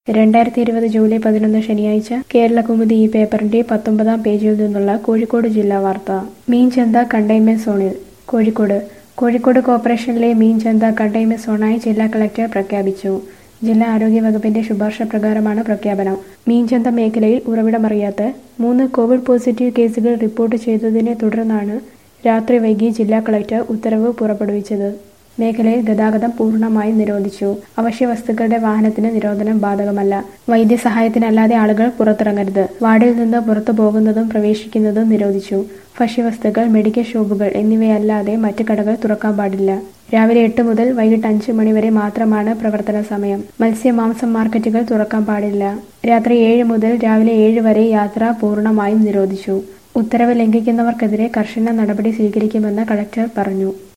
രണ്ടായിരത്തി ഇരുപത് ജൂലൈ പതിനൊന്ന് ശനിയാഴ്ച കേരളകൗമുദി ഈ പേപ്പറിന്റെ പത്തൊമ്പതാം പേജിൽ നിന്നുള്ള കോഴിക്കോട് ജില്ലാ വാർത്ത മീൻചന്ത കണ്ടെയ്ൻമെന്റ് സോണിൽ കോഴിക്കോട് കോഴിക്കോട് കോർപ്പറേഷനിലെ മീൻചന്ത കണ്ടെയ്ൻമെന്റ് സോണായി ജില്ലാ കളക്ടർ പ്രഖ്യാപിച്ചു ജില്ലാ ആരോഗ്യ വകുപ്പിന്റെ ശുപാർശ പ്രകാരമാണ് പ്രഖ്യാപനം മീൻചന്ത മേഖലയിൽ ഉറവിടമറിയാത്ത മൂന്ന് കോവിഡ് പോസിറ്റീവ് കേസുകൾ റിപ്പോർട്ട് ചെയ്തതിനെ തുടർന്നാണ് രാത്രി വൈകി ജില്ലാ കളക്ടർ ഉത്തരവ് പുറപ്പെടുവിച്ചത് മേഖലയിൽ ഗതാഗതം പൂർണ്ണമായും നിരോധിച്ചു അവശ്യ വസ്തുക്കളുടെ വാഹനത്തിന് നിരോധനം ബാധകമല്ല വൈദ്യസഹായത്തിനല്ലാതെ ആളുകൾ പുറത്തിറങ്ങരുത് വാർഡിൽ നിന്ന് പുറത്തു പോകുന്നതും പ്രവേശിക്കുന്നതും നിരോധിച്ചു ഭക്ഷ്യവസ്തുക്കൾ മെഡിക്കൽ ഷോപ്പുകൾ എന്നിവയല്ലാതെ മറ്റ് കടകൾ തുറക്കാൻ പാടില്ല രാവിലെ എട്ട് മുതൽ വൈകിട്ട് അഞ്ച് മണിവരെ മാത്രമാണ് പ്രവർത്തന സമയം മത്സ്യ മാംസം മാർക്കറ്റുകൾ തുറക്കാൻ പാടില്ല രാത്രി ഏഴ് മുതൽ രാവിലെ ഏഴ് വരെ യാത്ര പൂർണ്ണമായും നിരോധിച്ചു ഉത്തരവ് ലംഘിക്കുന്നവർക്കെതിരെ കർശന നടപടി സ്വീകരിക്കുമെന്ന് കളക്ടർ പറഞ്ഞു